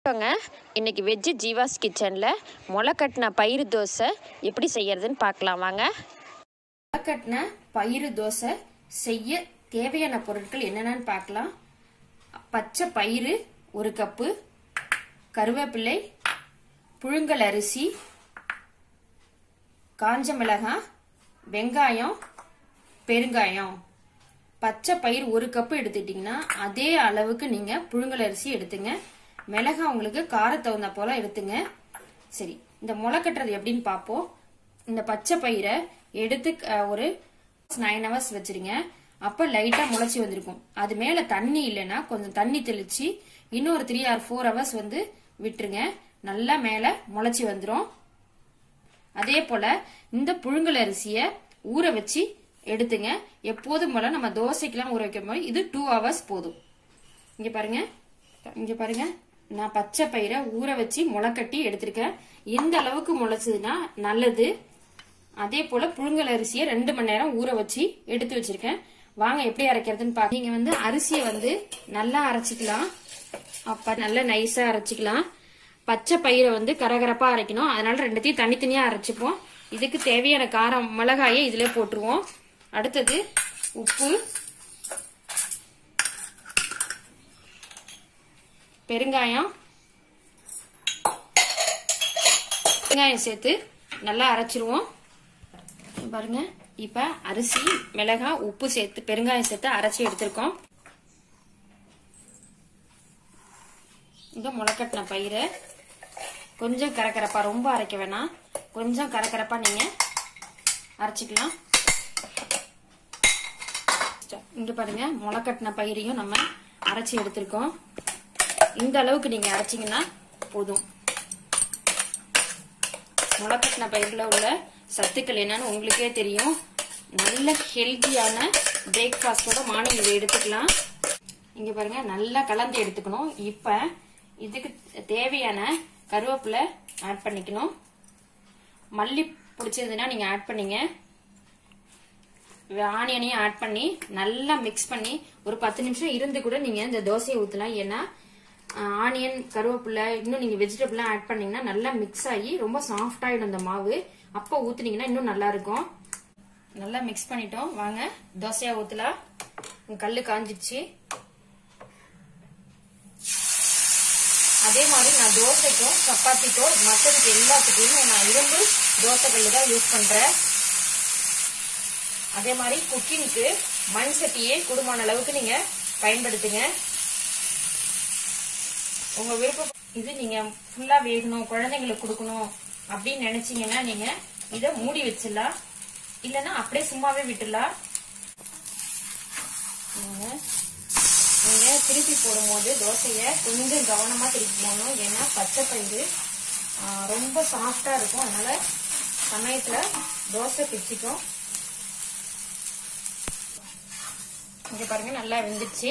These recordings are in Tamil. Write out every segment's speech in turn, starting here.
வணக்கங்க இன்னைக்கு வெஜ்ஜு ஜீவாஸ் கிச்சனில் முளைக்கட்டின பயிறு தோசை எப்படி செய்யறதுன்னு பார்க்கலாம் வாங்க முளைக்கட்டின பயிறு தோசை செய்ய தேவையான பொருட்கள் என்னென்னு பார்க்கலாம் பச்சை பயிறு ஒரு கப்பு கருவேப்பிள்ளை புழுங்கல் அரிசி காஞ்ச மிளகாய் வெங்காயம் பெருங்காயம் பச்சை பயிர் ஒரு கப்பு எடுத்துட்டீங்கன்னா அதே அளவுக்கு நீங்க புழுங்கல் அரிசி எடுத்துங்க மிளகாய் உங்களுக்கு காரம் தகுந்த போல எடுத்துங்க சரி இந்த முளை கட்டுறது எப்படின்னு பார்ப்போம் இந்த பச்சை பயிரை எடுத்து அஹ், ஒரு நைன் ஹவர்ஸ் வச்சிருங்க அப்ப லைட்டா முளைச்சி வந்திருக்கும் அது மேல தண்ணி இல்லைன்னா கொஞ்சம் தண்ணி தெளிச்சு இன்னொரு த்ரீ ஆர் ஃபோர் ஹவர்ஸ் வந்து விட்டுருங்க நல்லா மேல முளைச்சி வந்துரும் அதே போல இந்த புழுங்கல் அரிசிய ஊற வச்சு எடுத்துங்க எப்போதும் போல நம்ம தோசைக்கெல்லாம் ஊற வைக்கும் போது இது டூ ஹவர்ஸ் போதும் இங்க பாருங்க இங்க பாருங்க நான் பச்சை பயிரை ஊற வச்சு முளைக்கட்டி எடுத்திருக்கேன் எந்த அளவுக்கு முளைச்சதுன்னா நல்லது அதே போல புழுங்கல் அரிசியை ரெண்டு மணி நேரம் ஊற வச்சு எடுத்து வச்சிருக்கேன் வாங்க எப்படி அரைக்கிறதுன்னு பாக்க நீங்க வந்து அரிசியை வந்து நல்லா அரைச்சிக்கலாம் அப்ப நல்லா நைஸா அரைச்சிக்கலாம் பச்சை பயிரை வந்து கரகரப்பா அரைக்கணும் அதனால ரெண்டுத்தையும் தனித்தனியா அரைச்சிப்போம் இதுக்கு தேவையான காரம் மிளகாயை இதுல போட்டுருவோம் அடுத்தது உப்பு பெருங்காயம் பெருங்காயம் சேர்த்து நல்லா அரைச்சிருவோம் இங்க பாருங்க இப்ப அரிசி மிளகாய் உப்பு சேர்த்து பெருங்காயம் சேர்த்து அரைச்சி எடுத்திருக்கோம் இந்த முளைக்கட்டின பயிரை கொஞ்சம் கரகரப்பா ரொம்ப அரைக்க வேணாம் கொஞ்சம் கரகரப்பா நீங்க அரைச்சிக்கலாம் இங்க பாருங்க முளைக்கட்டின பயிரையும் நம்ம அரைச்சி எடுத்திருக்கோம் இந்த அளவுக்கு நீங்க அரைச்சீங்கன்னா போதும் முளைக்கட்டின பயிரில் உள்ள சத்துக்கள் என்னன்னு உங்களுக்கே தெரியும் நல்ல ஹெல்த்தியான பிரேக்ஃபாஸ்டோட மார்னிங் இதை எடுத்துக்கலாம் இங்க பாருங்க நல்லா கலந்து எடுத்துக்கணும் இப்ப இதுக்கு தேவையான கருவேப்பிலை ஆட் பண்ணிக்கணும் மல்லி பிடிச்சதுன்னா நீங்க ஆட் பண்ணீங்க ஆனியனையும் ஆட் பண்ணி நல்லா மிக்ஸ் பண்ணி ஒரு பத்து நிமிஷம் இருந்து கூட நீங்க இந்த தோசையை ஊத்தலாம் ஏன்னா ஆனியன் கருவேப்பிலை இன்னும் நீங்க வெஜிடபிள்லாம் ஆட் பண்ணீங்கன்னா நல்லா மிக்ஸ் ஆகி ரொம்ப சாஃப்ட் ஆயிடும் இந்த மாவு அப்போ ஊத்துனீங்கன்னா இன்னும் நல்லா இருக்கும் நல்லா மிக்ஸ் பண்ணிட்டோம் வாங்க தோசையா ஊத்தலாம் உங்க கல்லு காஞ்சிடுச்சு அதே மாதிரி நான் தோசைக்கும் சப்பாத்திக்கும் மற்றதுக்கு எல்லாத்துக்குமே நான் இரும்பு தோசை கல்லு தான் யூஸ் பண்றேன் அதே மாதிரி குக்கிங்க்கு மண் சட்டியே குடும்பமான அளவுக்கு நீங்க பயன்படுத்துங்க உங்க விருப்பம் இது நீங்க ஃபுல்லா வேகணும் குழந்தைங்களுக்கு கொடுக்கணும் அப்படின்னு நினைச்சீங்கன்னா நீங்க இத மூடி வச்சிடலாம் இல்லைன்னா அப்படியே சும்மாவே விட்டுடலாம் நீங்க நீங்க திருப்பி போடும்போது தோசைய கொஞ்சம் கவனமா திருப்பி போடணும் ஏன்னா பச்சை பயிறு ஆ, ரொம்ப சாஃப்டா இருக்கும் அதனால சமயத்துல தோசை பிச்சுக்கும் இங்க பாருங்க நல்லா வெந்துச்சு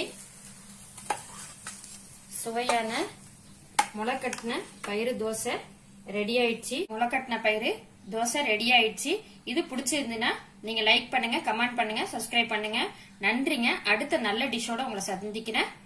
சுவையான முளைக்கட்டின பயிறு தோசை ரெடி ஆயிடுச்சு முளைக்கட்டின பயிறு தோசை ரெடி ஆயிடுச்சு இது பிடிச்சிருந்துன்னா நீங்க லைக் பண்ணுங்க கமெண்ட் பண்ணுங்க சப்ஸ்கிரைப் பண்ணுங்க நன்றிங்க அடுத்த நல்ல டிஷ்ஷோட உங்களை சந்திக்கிறேன்